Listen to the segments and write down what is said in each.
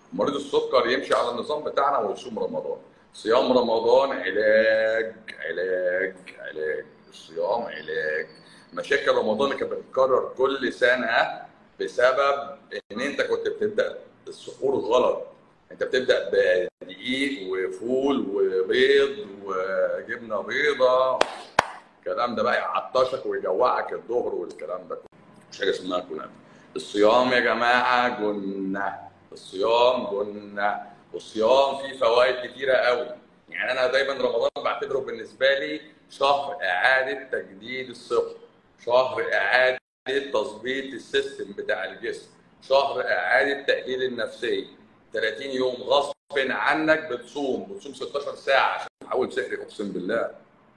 مريض السكر يمشي على النظام بتاعنا ويصوم رمضان صيام رمضان علاج علاج علاج الصيام علاج مشاكل رمضان اللي كانت بتتكرر كل سنه بسبب ان انت كنت بتبدا السحور غلط انت بتبدا بدقيق وفول وبيض وجبنه بيضه الكلام ده بقى يعطشك ويجوعك الظهر والكلام ده كله مش حاجه اسمها كنافه الصيام يا جماعه جنه الصيام جنه والصيام فيه فوائد كتيره قوي يعني انا دايما رمضان بعتبره بالنسبه لي شهر اعاده تجديد الصحه شهر اعاده تظبيط السيستم بتاع الجسم شهر اعاده تاهيل النفسيه 30 يوم غصب عنك بتصوم بتصوم 16 ساعه عشان تحول سحري اقسم بالله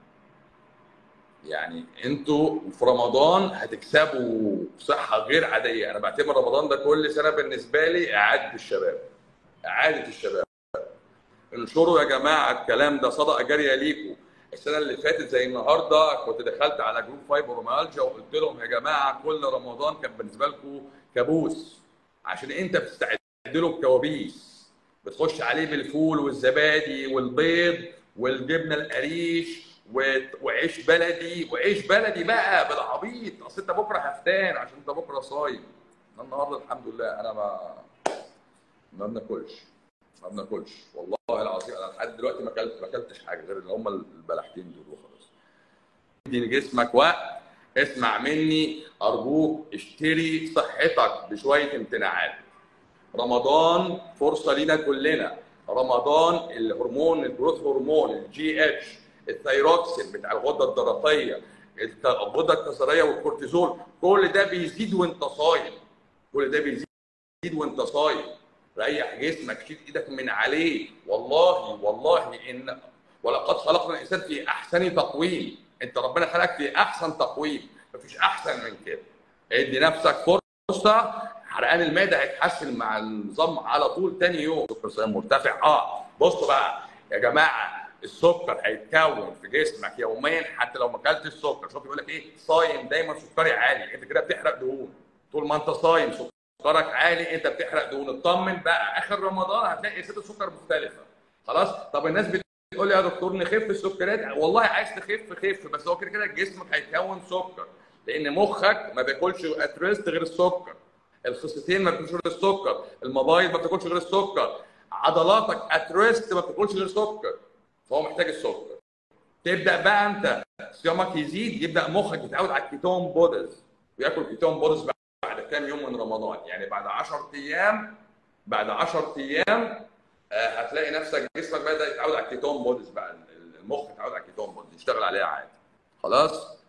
يعني انتوا في رمضان هتكسبوا صحه غير عاديه انا بعتبر رمضان ده كل سنه بالنسبه لي اعاده الشباب اعاده الشباب انشروا يا جماعه الكلام ده صدقه جاريه ليكم السنه اللي فاتت زي النهارده كنت دخلت على جروب فايبروميالجيا وقلت لهم يا جماعه كل رمضان كان بالنسبه لكم كابوس عشان انت بتستعد له بكوابيس بتخش عليه بالفول والزبادي والبيض والجبنه القريش و- وعيش بلدي وعيش بلدي بقى بالعبيط اصل انت بكره هفتان عشان انت بكره صايم أنا النهارده الحمد لله انا ما ما بناكلش ما بناكلش والله العظيم انا لحد دلوقتي ما اكلت ما اكلتش حاجه غير اللي هم البلحتين دول وخلاص ادي لجسمك وقت اسمع مني ارجوك اشتري صحتك بشويه امتناعات رمضان فرصه لينا كلنا رمضان الهرمون الجروث هرمون الجي اتش الثيروكسين بتاع الغده الدرقيه الت- الغده الكظريه والكورتيزول كل ده بيزيد وانت صايم كل ده بيزيد وانت صايم ريح جسمك شيل ايدك من عليه والله والله ان ولقد خلقنا الانسان في احسن تقويم انت ربنا خلقك في احسن تقويم مفيش احسن من كده ادي نفسك فرصه حرقان المعده هيتحسن مع النظام على طول تاني يوم سكر صايم مرتفع اه بصوا بقى يا جماعه السكر هيتكون في جسمك يوميا حتى لو ما اكلتش السكر شوف يقول لك ايه صايم دايما سكري عالي انت كده بتحرق دهون طول ما انت صايم سكرك عالي انت بتحرق دهون اطمن بقى اخر رمضان هتلاقي ست السكر مختلفه خلاص طب الناس بتقول لي يا دكتور نخف السكريات والله عايز تخف خف بس هو كده كده جسمك هيكون سكر لان مخك ما بياكلش اتريست غير السكر الخصيتين ما بتاكلش غير السكر المبايض ما بتاكلش غير السكر عضلاتك اتريست ما بتاكلش غير سكر فهو محتاج السكر تبدا بقى انت صيامك يزيد يبدا مخك يتعود على الكيتون بودز وياكل كيتون بودز بعد كام يوم من رمضان يعني بعد 10 ايام بعد 10 ايام آه، هتلاقي نفسك جسمك بدا يتعود على الكيتون بودز بقى المخ يتعود على الكيتون بودز يشتغل عليها عادي خلاص